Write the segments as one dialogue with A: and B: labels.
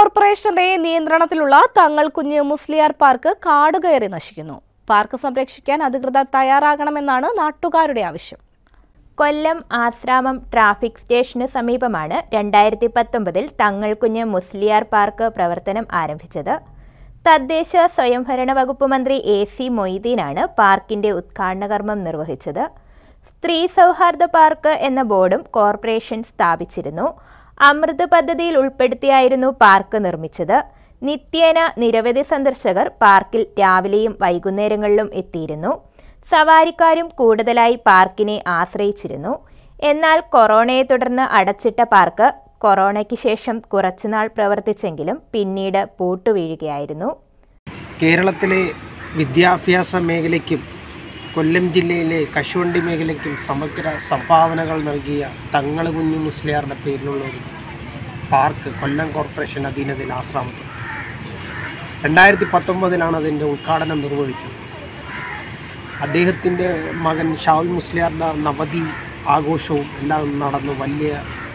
A: കോർപ്പറേഷന്റെ നിയന്ത്രണത്തിലുള്ള തങ്ങൾകുഞ്ഞ് മുസ്ലിയാർ പാർക്ക് കാടുകയറി നശിക്കുന്നു പാർക്ക് സംരക്ഷിക്കാൻ അധികൃതർ തയ്യാറാകണമെന്നാണ് നാട്ടുകാരുടെ ആവശ്യം
B: കൊല്ലം ആശ്രാമം ട്രാഫിക് സ്റ്റേഷന് സമീപമാണ് രണ്ടായിരത്തി പത്തൊമ്പതിൽ തങ്ങൾകുഞ്ഞ് മുസ്ലിയാർ പാർക്ക് പ്രവർത്തനം ആരംഭിച്ചത് തദ്ദേശ സ്വയംഭരണ വകുപ്പ് മന്ത്രി എ സി മൊയ്തീനാണ് പാർക്കിന്റെ ഉദ്ഘാടന കർമ്മം നിർവഹിച്ചത് സ്ത്രീ സൗഹാർദ്ദ പാർക്ക് എന്ന ബോർഡും കോർപ്പറേഷൻ സ്ഥാപിച്ചിരുന്നു അമൃത് പദ്ധതിയിൽ ഉൾപ്പെടുത്തിയായിരുന്നു പാർക്ക് നിർമ്മിച്ചത് നിത്യേന നിരവധി സന്ദർശകർ പാർക്കിൽ രാവിലെയും വൈകുന്നേരങ്ങളിലും എത്തിയിരുന്നു സവാരിക്കാരും കൂടുതലായി പാർക്കിനെ ആശ്രയിച്ചിരുന്നു എന്നാൽ കൊറോണയെ തുടർന്ന് അടച്ചിട്ട പാർക്ക് കൊറോണയ്ക്ക് ശേഷം കുറച്ചുനാൾ പ്രവർത്തിച്ചെങ്കിലും പിന്നീട് പൂട്ടുവീഴുകയായിരുന്നു
C: കേരളത്തിലെ വിദ്യാഭ്യാസ മേഖലയ്ക്കും കൊല്ലം ജില്ലയിലെ കശുവണ്ടി മേഖലയ്ക്കും സമഗ്ര സംഭാവനകൾ നൽകിയ തങ്ങള് കുഞ്ഞു മുസ്ലിയാറുടെ പേരിലുള്ള ഒരു പാർക്ക് കൊല്ലം കോർപ്പറേഷൻ അധീനതയിൽ ആശ്രാമത്തിൽ രണ്ടായിരത്തി പത്തൊമ്പതിലാണ് അതിൻ്റെ ഉദ്ഘാടനം നിർവഹിച്ചത് അദ്ദേഹത്തിൻ്റെ മകൻ ഷാവുൽ മുസ്ലിയാറുടെ നവതി ആഘോഷവും എല്ലാം നടന്നു വലിയ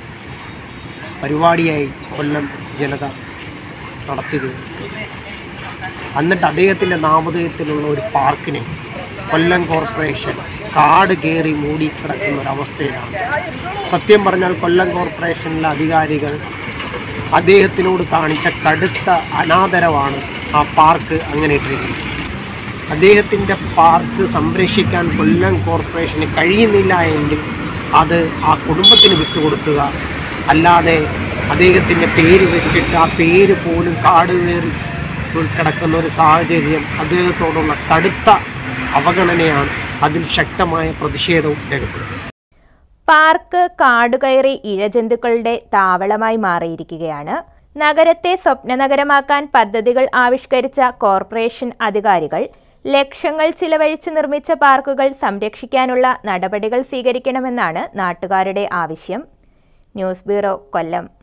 C: പരിപാടിയായി കൊല്ലം ജനത നടത്തുകയും എന്നിട്ട് അദ്ദേഹത്തിൻ്റെ നാമധേയത്തിലുള്ള ഒരു പാർക്കിനെ കൊല്ലം കോർപ്പറേഷൻ കാട് കയറി മൂടിക്കിടക്കുന്ന ഒരവസ്ഥയിലാണ് സത്യം പറഞ്ഞാൽ കൊല്ലം കോർപ്പറേഷനിലെ അധികാരികൾ അദ്ദേഹത്തിനോട് കാണിച്ച കടുത്ത അനാദരവാണ് ആ പാർക്ക് അങ്ങനെ ഇട്ടിരിക്കുന്നത് അദ്ദേഹത്തിൻ്റെ പാർക്ക് സംരക്ഷിക്കാൻ കൊല്ലം കോർപ്പറേഷന് കഴിയുന്നില്ല എങ്കിൽ അത് ആ കുടുംബത്തിന് വിട്ടുകൊടുക്കുക അല്ലാതെ അദ്ദേഹത്തിൻ്റെ പേര് വെച്ചിട്ട് ആ പേര് പോലും കാട് കയറി കിടക്കുന്ന ഒരു സാഹചര്യം അദ്ദേഹത്തോടുള്ള കടുത്ത അവഗണനയാണ് അതിൽ ശക്തമായ പ്രതിഷേധവും രേഖപ്പെടുത്തുന്നത്
B: പാർക്ക് കാടുകയറി ഇഴജന്തുക്കളുടെ താവളമായി മാറിയിരിക്കുകയാണ് നഗരത്തെ സ്വപ്നനഗരമാക്കാൻ പദ്ധതികൾ ആവിഷ്കരിച്ച കോർപ്പറേഷൻ അധികാരികൾ ലക്ഷങ്ങൾ ചിലവഴിച്ച് നിർമ്മിച്ച പാർക്കുകൾ സംരക്ഷിക്കാനുള്ള നടപടികൾ സ്വീകരിക്കണമെന്നാണ് നാട്ടുകാരുടെ ആവശ്യം ന്യൂസ് ബ്യൂറോ കൊല്ലം